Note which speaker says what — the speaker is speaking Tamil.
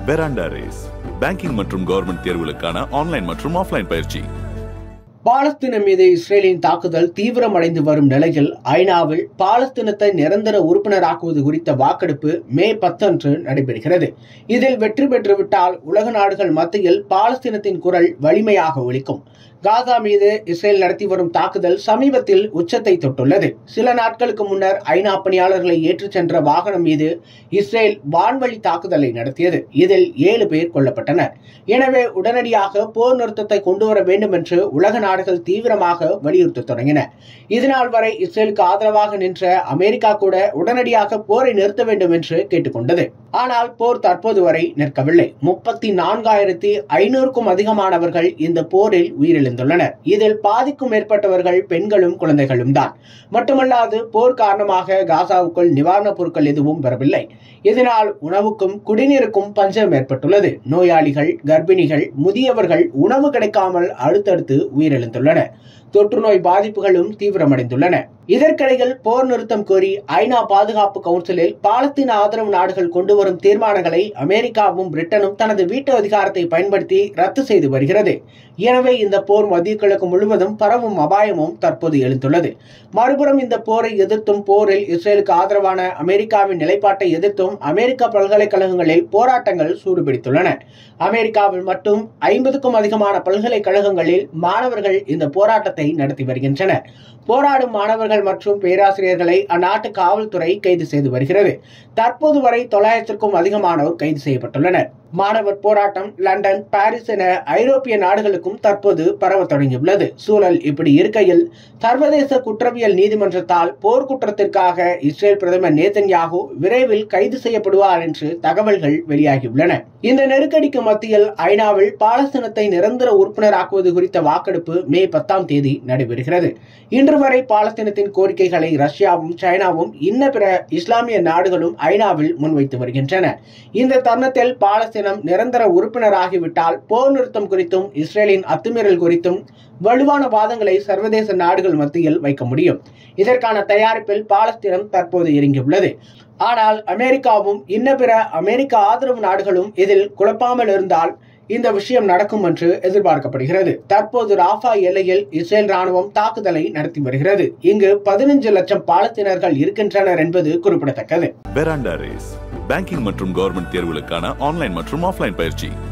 Speaker 1: பெராண்டா ரேஸ் பேங்கிங் மற்றும் கவர்மெண்ட் தேர்வுகளுக்கான ஆன்லைன் மற்றும் ஆஃப்லைன் பயிற்சி
Speaker 2: பாலஸ்தீனம் மீது இஸ்ரேலின் தாக்குதல் தீவிரமடைந்து வரும் நிலையில் ஐநாவில் பாலஸ்தீனத்தை நிரந்தர உறுப்பினராக்குவது குறித்த வாக்கெடுப்பு மே பத்தன்று நடைபெறுகிறது இதில் வெற்றி பெற்றுவிட்டால் உலக நாடுகள் மத்தியில் பாலஸ்தீனத்தின் குரல் வலிமையாக ஒலிக்கும் காசா மீது இஸ்ரேல் நடத்தி வரும் தாக்குதல் சமீபத்தில் உச்சத்தை தொட்டுள்ளது சில நாட்களுக்கு முன்னர் ஐநா பணியாளர்களை ஏற்றிச் சென்ற வாகனம் மீது இஸ்ரேல் வான்வழி தாக்குதலை நடத்தியது இதில் ஏழு பேர் கொல்லப்பட்டனர் எனவே உடனடியாக போர் நிறுத்தத்தை கொண்டு வர வேண்டும் என்று உலக நாடுகள் தீவிரமாக வலியுறுத்த தொடங்கின இதனால் வரை இஸ்ரேலுக்கு ஆதரவாக நின்ற அமெரிக்கா கூட உடனடியாக போரை நிறுத்த வேண்டும் என்று கேட்டுக்கொண்டது ஆனால் போர் தற்போது வரை நிற்கவில்லை முப்பத்தி நான்காயிரத்தி ஐநூறுக்கும் அதிகமானவர்கள் இந்த போரில் உயிரிழந்துள்ளனர் இதில் பாதிக்கும் மேற்பட்டவர்கள் பெண்களும் குழந்தைகளும் தான் மட்டுமல்லாது போர் காரணமாக காசாவுக்குள் நிவாரணப் பொருட்கள் எதுவும் வரவில்லை இதனால் உணவுக்கும் குடிநீருக்கும் பஞ்சம் ஏற்பட்டுள்ளது நோயாளிகள் கர்ப்பிணிகள் முதியவர்கள் உணவு கிடைக்காமல் அடுத்தடுத்து உயிரிழந்துள்ளனர் தொற்று நோய் பாதிப்புகளும் தீவிரமடைந்துள்ளன இதற்கிடையில் போர் நிறுத்தம் கோரி ஐநா பாதுகாப்பு கவுன்சிலில் பாலஸ்தீன ஆதரவு நாடுகள் கொண்டு வரும் தீர்மானங்களை அமெரிக்காவும் பிரிட்டனும் தனது வீட்டு அதிகாரத்தை பயன்படுத்தி ரத்து செய்து வருகிறது எனவே இந்த போர் மத்திய கிழக்கு முழுவதும் பரவும் அபாயமும் தற்போது எழுந்துள்ளது மறுபுறம் இந்த போரை எதிர்த்தும் போரில் இஸ்ரேலுக்கு ஆதரவான அமெரிக்காவின் நிலைப்பாட்டை எதிர்த்தும் அமெரிக்க பல்கலைக்கழகங்களில் போராட்டங்கள் சூடுபிடித்துள்ளன அமெரிக்காவில் மட்டும் ஐம்பதுக்கும் அதிகமான பல்கலைக்கழகங்களில் மாணவர்கள் இந்த போராட்டத்தை நடத்தி வருகின்றனர் போராடும் மாணவர்கள் மற்றும் பேராசிரியர்களை அந்நாட்டு காவல்துறை கைது செய்து வருகிறது தற்போது வரை தொள்ளாயிரத்திற்கும் அதிகமானோர் கைது செய்யப்பட்டுள்ளனர் மாணவர் போராட்டம் லண்டன் பாரிஸ் என ஐரோப்பிய நாடுகளுக்கும் தற்போது பரவ தொடங்கியுள்ளது சூழல் இப்படி இருக்கையில் சர்வதேச குற்றவியல் நீதிமன்றத்தால் போர் குற்றத்திற்காக இஸ்ரேல் பிரதமர் நேதன்யாகு விரைவில் கைது செய்யப்படுவார் என்று தகவல்கள் வெளியாகியுள்ளன இந்த நெருக்கடிக்கு மத்தியில் ஐநாவில் பாலஸ்தீனத்தை நிரந்தர உறுப்பினராக்குவது குறித்த வாக்கெடுப்பு மே பத்தாம் தேதி நடைபெறுகிறது இன்று வரை பாலஸ்தீனத்தின் கோரிக்கைகளை ரஷ்யாவும் சைனாவும் இன்ன பிற இஸ்லாமிய நாடுகளும் ஐநாவில் முன்வைத்து வருகின்றன இந்த தருணத்தில் பாலஸ்தீனம் நிரந்தர உறுப்பினராகிவிட்டால் போர் நிறுத்தம் குறித்தும் இஸ்ரேலின் அத்துமீறல் குறித்தும் வலுவான வாதங்களை சர்வதேச நாடுகள் மத்தியில் வைக்க முடியும் இதற்கான தயாரிப்பில் பாலஸ்தீனம் தற்போது இறங்கியுள்ளது ஆனால் அமெரிக்காவும் இன்ன பிற அமெரிக்க ஆதரவு நாடுகளும் இதில் குழப்பாமல் இருந்தால் இந்த விஷயம் நடக்கும் என்று எதிர்பார்க்கப்படுகிறது தற்போது ராஃபா எல்லையில் இஸ்ரேல் ராணுவம் தாக்குதலை நடத்தி வருகிறது இங்கு பதினஞ்சு லட்சம் பாலஸ்தீனர்கள் இருக்கின்றனர் என்பது குறிப்பிடத்தக்கது
Speaker 1: பெராண்டா ரேஸ் பேங்கிங் மற்றும் கவர்மெண்ட் தேர்வுகளுக்கான ஆன்லைன் மற்றும் ஆஃப்லைன் பயிற்சி